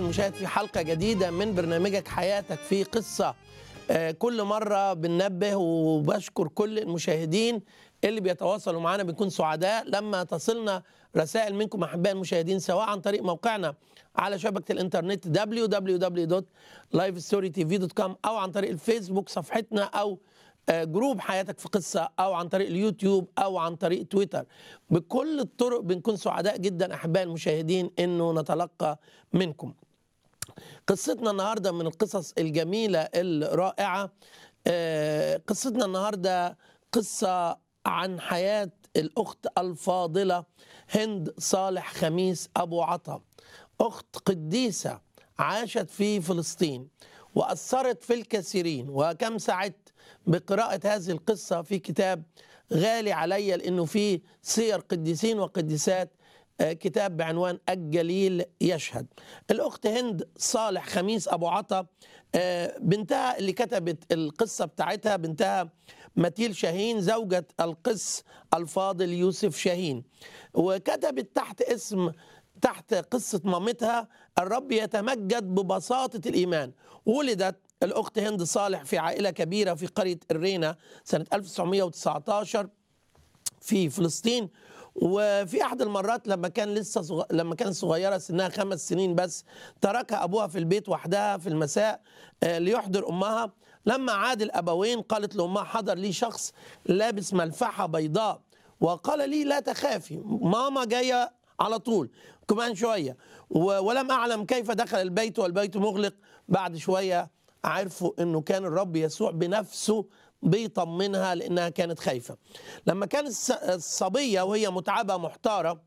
المشاهد في حلقة جديدة من برنامجك حياتك في قصة آه، كل مرة بننبه وبشكر كل المشاهدين اللي بيتواصلوا معنا بنكون سعداء لما تصلنا رسائل منكم أحباء المشاهدين سواء عن طريق موقعنا على شبكة الإنترنت www.livestorytv.com أو عن طريق الفيسبوك صفحتنا أو آه، جروب حياتك في قصة أو عن طريق اليوتيوب أو عن طريق تويتر بكل الطرق بنكون سعداء جدا أحباء المشاهدين أنه نتلقى منكم قصتنا النهاردة من القصص الجميلة الرائعة آه، قصتنا النهاردة قصة عن حياة الأخت الفاضلة هند صالح خميس أبو عطا أخت قديسة عاشت في فلسطين وأثرت في الكثيرين وكم سعدت بقراءة هذه القصة في كتاب غالي علي لأنه فيه سير قديسين وقديسات آه، كتاب بعنوان الجليل يشهد الأخت هند صالح خميس أبو عطا آه، بنتها اللي كتبت القصة بتاعتها بنتها متيل شاهين زوجة القس الفاضل يوسف شاهين وكتبت تحت اسم تحت قصة مامتها الرب يتمجد ببساطة الإيمان ولدت الأخت هند صالح في عائلة كبيرة في قرية الرينا سنة 1919 في فلسطين وفي احد المرات لما كان لسه صغ... لما كانت صغيره سنها خمس سنين بس تركها ابوها في البيت وحدها في المساء آه، ليحضر امها لما عاد الابوين قالت لامها حضر لي شخص لابس ملفحه بيضاء وقال لي لا تخافي ماما جايه على طول كمان شويه و... ولم اعلم كيف دخل البيت والبيت مغلق بعد شويه عرفوا انه كان الرب يسوع بنفسه بيطمنها لانها كانت خايفه لما كانت الص- الصبيه وهي متعبه محتاره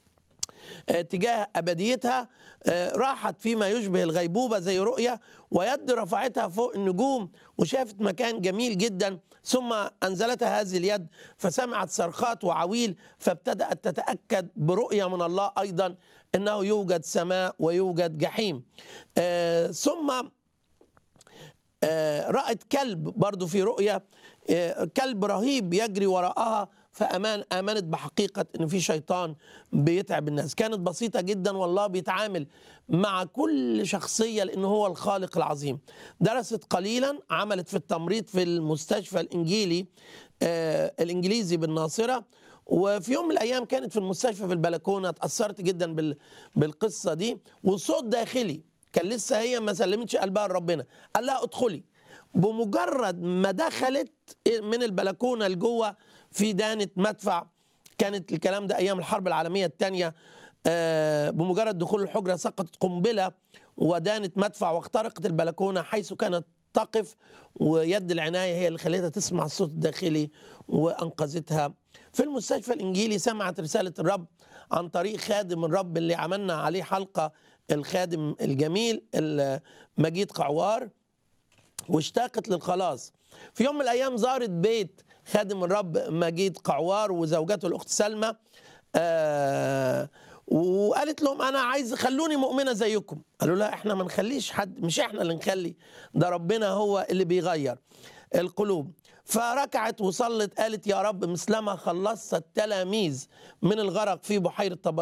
آه، تجاه ابديتها آه، راحت فيما يشبه الغيبوبه زي رؤيه ويد رفعتها فوق النجوم وشافت مكان جميل جدا ثم انزلتها هذه اليد فسمعت صرخات وعويل فابتدات تتاكد برؤيه من الله ايضا انه يوجد سماء ويوجد جحيم آه، ثم آه، رأت كلب برضو في رؤية آه، كلب رهيب يجري وراءها فأمان آمنت بحقيقة إن في شيطان بيتعب الناس كانت بسيطة جدا والله بيتعامل مع كل شخصية لأنه هو الخالق العظيم درست قليلا عملت في التمريض في المستشفى الإنجيلي آه، الإنجليزي بالناصرة وفي يوم من الايام كانت في المستشفى في البلكونه اتاثرت جدا بال... بالقصه دي وصوت داخلي كان لسه هي ما سلمتش قلبها لربنا قال لها ادخلي بمجرد ما دخلت من البلكونه لجوه في دانه مدفع كانت الكلام ده ايام الحرب العالميه الثانيه بمجرد دخول الحجره سقطت قنبله ودانت مدفع واخترقت البلكونه حيث كانت تقف ويد العنايه هي اللي خلتها تسمع الصوت الداخلي وانقذتها في المستشفى الانجيلي سمعت رساله الرب عن طريق خادم الرب اللي عملنا عليه حلقه الخادم الجميل مجيد قعوار واشتاقت للخلاص في يوم من الايام زارت بيت خادم الرب مجيد قعوار وزوجته الاخت سلمى آه وقالت لهم انا عايز خلوني مؤمنه زيكم قالوا لا احنا ما نخليش حد مش احنا اللي نخلي ده ربنا هو اللي بيغير القلوب فركعت وصلت قالت يا رب مثلما خلصت التلاميذ من الغرق في بحيره طبرية